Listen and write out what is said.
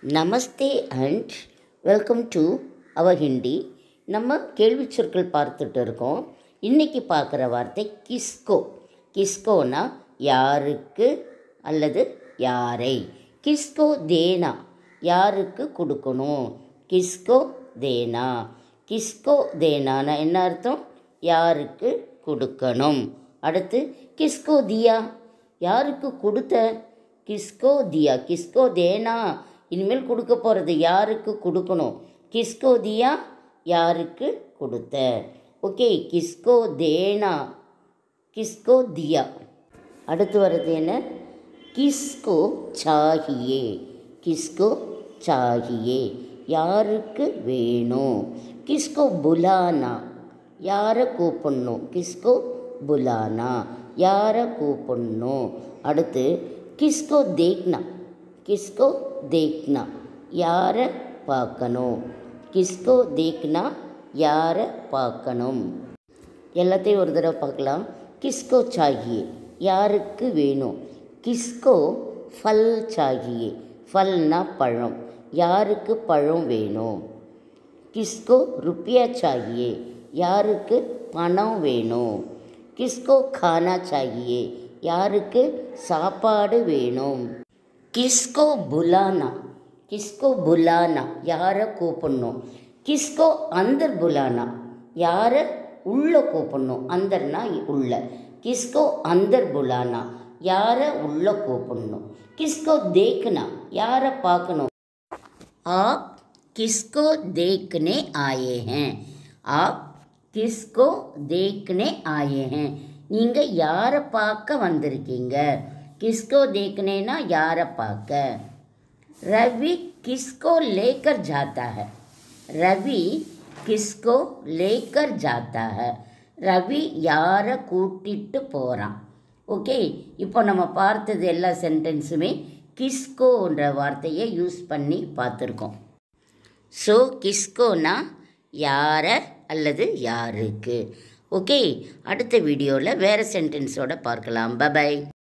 Namaste and welcome to our Hindi நம்ம கேள்வி சொற்கள் பார்த்துட்டு இருக்கோம் இன்றைக்கி பார்க்குற வார்த்தை கிஸ்கோ கிஸ்கோனா யாருக்கு அல்லது யாரை கிஸ்கோ தேனா யாருக்கு கொடுக்கணும் கிஸ்கோ தேனா கிஸ்கோ தேனானா என்ன அர்த்தம் யாருக்கு கொடுக்கணும் அடுத்து கிஸ்கோ தியா யாருக்கு கொடுத்த கிஸ்கோ தியா கிஸ்கோ தேனா இனிமேல் கொடுக்க போகிறது யாருக்கு கொடுக்கணும் கிஸ்கோ தியா யாருக்கு கொடுத்த ஓகே கிஸ்கோ தேனா கிஸ்கோ தியா அடுத்து வர்றது என்ன கிஸ்கோ சாகியே கிஸ்கோ சாகியே யாருக்கு வேணும் கிஸ்கோ புலானா யாரை கூப்பிடணும் கிஸ்கோ புலானா யாரை கூப்பிடணும் அடுத்து கிஸ்கோ தேக்னா கிஸ்கோ தேக்னா யாரை பார்க்கணும் கிஸ்கோ தேக்னா யாரை பார்க்கணும் எல்லாத்தையும் ஒரு தடவை பார்க்கலாம் கிஸ்கோ சாகியே யாருக்கு வேணும் கிஸ்கோ ஃபல் சாகியே ஃபல்னா பழம் யாருக்கு பழம் வேணும் கிஸ்கோ ருப்பியா சாகியே யாருக்கு பணம் வேணும் கிஸ்கோ கானா சாகியே யாருக்கு சாப்பாடு வேணும் கிஸ்கோ புலானா கிஸ்கோ புலானா யாரை கூப்பிடணும் கிஸ்கோ அந்தர் புலானா யாரை உள்ளே கூப்பிடணும் அந்தர்னா உள்ள கிஸ்கோ அந்தர் புலானா யாரை உள்ளே கூப்பிடணும் கிஸ்கோ தேக்கனா யாரை பார்க்கணும் आप किसको देखने आए हैं आप किसको देखने आए हैं நீங்கள் யாரை பார்க்க வந்திருக்கீங்க கிஸ்கோ தேக்கனேனா யாரை பார்க்க रवि किसको लेकर जाता है रवि किसको लेकर जाता है ரவி யாரை கூட்டிட்டு போகிறான் ஓகே இப்போ நம்ம பார்த்தது எல்லா சென்டென்ஸுமே கிஸ்கோன்ற வார்த்தையை யூஸ் பண்ணி பார்த்துருக்கோம் ஸோ கிஸ்கோனா யாரை அல்லது யாருக்கு ஓகே அடுத்த வீடியோவில் வேறு சென்டென்ஸோட பார்க்கலாம் பபாய்